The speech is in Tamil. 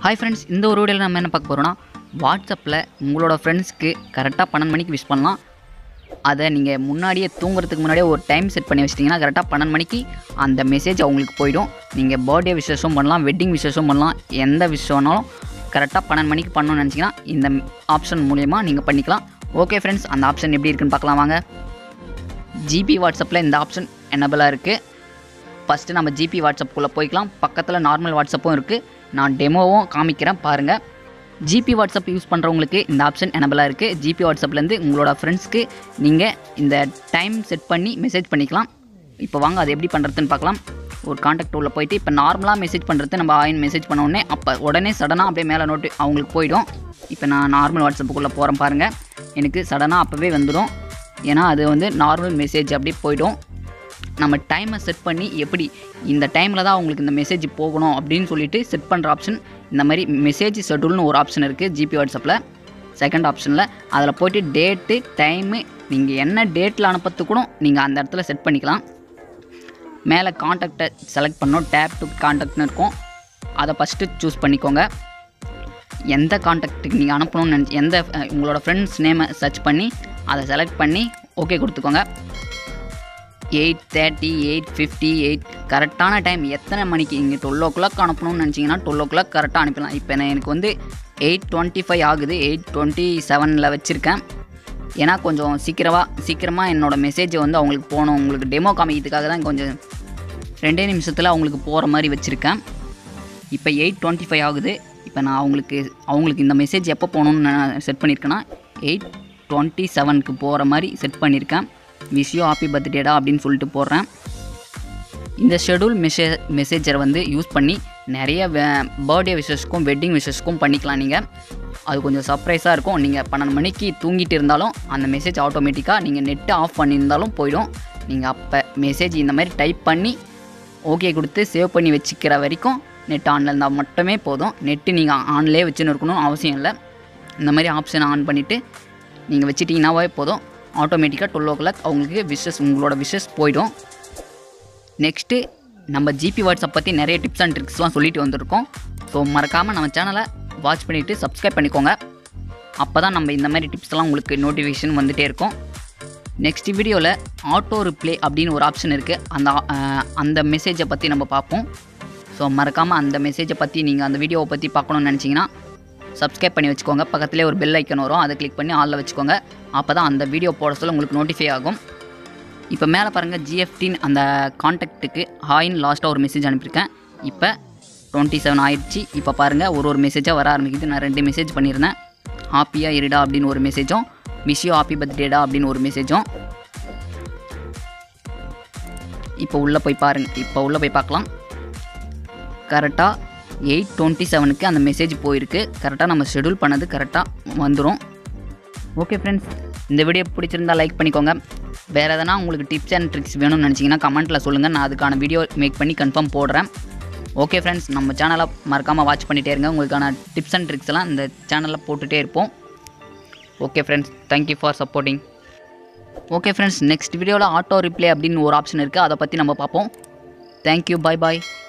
ஹாய் ஃப்ரெண்ட்ஸ் இந்த ஒரு வீடியோவில் நம்ம என்ன பார்க்க போகிறோம்னா வாட்ஸ்அப்பில் உங்களோட ஃப்ரெண்ட்ஸ்க்கு கரெக்டாக பன்னெண்டு மணிக்கு விஷ் பண்ணலாம் அதை நீங்கள் முன்னாடியே தூங்குறதுக்கு முன்னாடியே ஒரு டைம் செட் பண்ணி வச்சிட்டிங்கன்னா கரெக்டாக பன்னெண்டு மணிக்கு அந்த மெசேஜ் அவங்களுக்கு போயிடும் நீங்கள் பர்த்டே விசேஷம் பண்ணலாம் வெட்டிங் விசேஷம் பண்ணலாம் எந்த விஷயம்னாலும் கரெக்டாக பன்னெண்டு மணிக்கு பண்ணணும்னு நினச்சிங்கன்னா இந்த ஆப்ஷன் மூலயமா நீங்கள் பண்ணிக்கலாம் ஓகே ஃப்ரெண்ட்ஸ் அந்த ஆப்ஷன் எப்படி இருக்குன்னு பார்க்கலாம் வாங்க ஜிபி வாட்ஸ்அப்பில் இந்த ஆப்ஷன் என்னபிளாக இருக்குது ஃபஸ்ட்டு நம்ம ஜிபி வாட்ஸ்அப்புக்குள்ளே போய்க்கலாம் பக்கத்தில் நார்மல் வாட்ஸ்அப்பும் இருக்குது நான் டெமோவும் காமிக்கிறேன் பாருங்கள் ஜிபி வாட்ஸ்அப் யூஸ் பண்ணுறவங்களுக்கு இந்த ஆப்ஷன் எனபிளாக இருக்குது ஜிபி வாட்ஸ்அப்லேருந்து உங்களோட ஃப்ரெண்ட்ஸ்க்கு நீங்கள் இந்த டைம் செட் பண்ணி மெசேஜ் பண்ணிக்கலாம் இப்போ வாங்க அது எப்படி பண்ணுறதுன்னு பார்க்கலாம் ஒரு காண்டாக்ட் உள்ள போயிட்டு இப்போ நார்மலாக மெசேஜ் பண்ணுறது நம்ம ஆயின் மெசேஜ் பண்ண உடனே அப்போ உடனே சடனாக அப்படியே மேலே நோட்டு அவங்களுக்கு போயிடும் இப்போ நான் நார்மல் வாட்ஸ்அப்புக்குள்ளே போகிறேன் பாருங்கள் எனக்கு சடனாக அப்போவே வந்துடும் ஏன்னா அது வந்து நார்மல் மெசேஜ் அப்படியே போயிடும் நம்ம டைமை செட் பண்ணி எப்படி இந்த டைமில் தான் உங்களுக்கு இந்த மெசேஜ் போகணும் அப்படின்னு சொல்லிட்டு செட் பண்ணுற ஆப்ஷன் இந்த மாதிரி மெசேஜ் ஷெட்யூல்னு ஒரு ஆப்ஷன் இருக்குது ஜிபி வாட்ஸ்அப்பில் செகண்ட் ஆப்ஷனில் அதில் போயிட்டு டேட்டு டைமு நீங்கள் என்ன டேட்டில் அனுப்புறது கூட நீங்கள் அந்த இடத்துல செட் பண்ணிக்கலாம் மேலே காண்டாக்டை செலக்ட் பண்ணோம் டேப் டு காண்டாக்ட்னு இருக்கும் அதை ஃபஸ்ட்டு சூஸ் பண்ணிக்கோங்க எந்த காண்டாக்ட்டுக்கு நீங்கள் அனுப்பணும்னு நினச்சி எந்த அஹ், உங்களோட ஃப்ரெண்ட்ஸ் நேமை சர்ச் பண்ணி அதை செலக்ட் பண்ணி ஓகே கொடுத்துக்கோங்க eight thirty eight fifty eight கரெக்டான டைம் எத்தனை மணிக்கு இங்கே டுவெல் ஓ கிளாக் அனுப்பணும்னு நினச்சிங்கன்னா டுவெல் ஓ கிளாக் கரெக்டாக அனுப்பலாம் இப்போ நான் எனக்கு வந்து எயிட் டுவெண்ட்டி ஃபைவ் ஆகுது எயிட் டுவெண்ட்டி செவனில் வச்சுருக்கேன் ஏன்னா கொஞ்சம் சீக்கிரமாக சீக்கிரமாக என்னோடய மெசேஜை வந்து அவங்களுக்கு போகணும் உங்களுக்கு டெமோ காமிக்கிறதுக்காக தான் கொஞ்சம் ரெண்டே நிமிஷத்தில் அவங்களுக்கு போகிற மாதிரி வச்சுருக்கேன் இப்போ எயிட் டுவெண்ட்டி ஃபைவ் ஆகுது இப்போ நான் அவங்களுக்கு அவங்களுக்கு இந்த மெசேஜ் எப்போ போகணும்னு நான் செட் பண்ணியிருக்கேன்னா எயிட் டுவெண்ட்டி செவனுக்கு போகிற மாதிரி செட் பண்ணியிருக்கேன் விஷயம் ஹாப்பி பர்த்டேடா அப்படின்னு சொல்லிட்டு போடுறேன் இந்த ஷெடியூல் மெசே மெசேஜரை வந்து யூஸ் பண்ணி நிறைய பர்த்டே விஷஸ்க்கும் வெட்டிங் விஷஸ்க்கும் பண்ணிக்கலாம் நீங்கள் அது கொஞ்சம் சர்ப்ரைஸாக இருக்கும் நீங்கள் பன்னெண்டு மணிக்கு தூங்கிட்டு இருந்தாலும் அந்த மெசேஜ் ஆட்டோமேட்டிக்காக நீங்கள் நெட்டை ஆஃப் பண்ணியிருந்தாலும் போயிடும் நீங்கள் அப்போ மெசேஜ் இந்த மாதிரி டைப் பண்ணி ஓகே கொடுத்து சேவ் பண்ணி வச்சுக்கிற வரைக்கும் நெட் ஆனில் இருந்தால் மட்டுமே போதும் நெட்டு நீங்கள் ஆன்லேயே வச்சுன்னு இருக்கணும்னு அவசியம் இல்லை இந்த மாதிரி ஆப்ஷன் ஆன் பண்ணிவிட்டு நீங்கள் வச்சிட்டிங்கனாவே போதும் ஆட்டோமேட்டிக்காக டுவெல் ஓ கிளாக் அவங்களுக்கு விஷஸ் உங்களோட விஷஸ் போயிடும் நெக்ஸ்ட்டு நம்ம ஜிபி வாட்ஸ்அப் பற்றி நிறைய டிப்ஸ் அண்ட் ட்ரிக்ஸ்லாம் சொல்லிட்டு வந்திருக்கோம் ஸோ மறக்காமல் நம்ம சேனலை வாட்ச் பண்ணிவிட்டு சப்ஸ்கிரைப் பண்ணிக்கோங்க அப்போ தான் நம்ம இந்த மாதிரி டிப்ஸ்லாம் உங்களுக்கு நோட்டிஃபிகேஷன் வந்துகிட்டே இருக்கும் நெக்ஸ்ட் வீடியோவில் ஆட்டோ ரிப்ளே அப்படின்னு ஒரு ஆப்ஷன் இருக்குது அந்த ஆ- அந்த மெசேஜை பற்றி நம்ம பார்ப்போம் ஸோ மறக்காமல் அந்த மெசேஜை பற்றி நீங்கள் அந்த வீடியோவை பற்றி பார்க்கணும்னு நினச்சிங்கன்னா சப்ஸ்கிரைப் பண்ணி வச்சுக்கோங்க பக்கத்துலேயே ஒரு பெல் ஐக்கன் வரும் அதை கிளிக் பண்ணி ஆளில் வச்சுக்கோங்க அப்போ தான் அந்த வீடியோ போட சொல்ல உங்களுக்கு நோட்டிஃபை ஆகும் இப்போ மேலே பாருங்கள் ஜிஎஃப்டின் அந்த காண்டாக்ட்டுக்கு ஹாயின் லாஸ்ட்டாக ஒரு மெசேஜ் அனுப்பியிருக்கேன் இப்போ டுவெண்ட்டி செவன் ஆயிடுச்சு இப்போ பாருங்கள் ஒரு ஒரு மெசேஜாக வர ஆரம்பிக்குது நான் ரெண்டு மெசேஜ் பண்ணியிருந்தேன் ஹாப்பியாக இருடா அப்படின்னு ஒரு மெசேஜும் விஷயம் ஹாப்பி பர்த்டேடா அப்படின்னு ஒரு மெசேஜும் இப்போ உள்ளே போய் பாருங்கள் இப்போ உள்ளே போய் பார்க்கலாம் கரெக்டாக எயிட் டுவெண்ட்டி செவனுக்கு அந்த மெசேஜ் போயிருக்கு கரெக்டாக நம்ம ஷெடியூல் பண்ணது கரெக்டாக வந்துடும் ஓகே ஃப்ரெண்ட்ஸ் இந்த வீடியோ பிடிச்சிருந்தா லைக் பண்ணிக்கோங்க வேறு எதனா உங்களுக்கு டிப்ஸ் அண்ட் ட்ரிக்ஸ் வேணும்னு நினச்சிங்கன்னா கமெண்ட்டில் சொல்லுங்கள் நான் அதுக்கான வீடியோ மேக் பண்ணி கன்ஃபார்ம் போடுறேன் ஓகே ஃப்ரெண்ட்ஸ் நம்ம சேனலை மறக்காமல் வாட்ச் பண்ணிகிட்டே இருங்க உங்களுக்கான டிப்ஸ் அண்ட் ட்ரிக்ஸ் எல்லாம் இந்த சேனலில் போட்டுகிட்டே இருப்போம் okay friends thank you for supporting okay friends next வீடியோவில் ஆட்டோ ரிப்ளே அப்படின்னு ஒரு ஆப்ஷன் இருக்குது அதை பற்றி நம்ம பார்ப்போம் தேங்க்யூ பை பாய்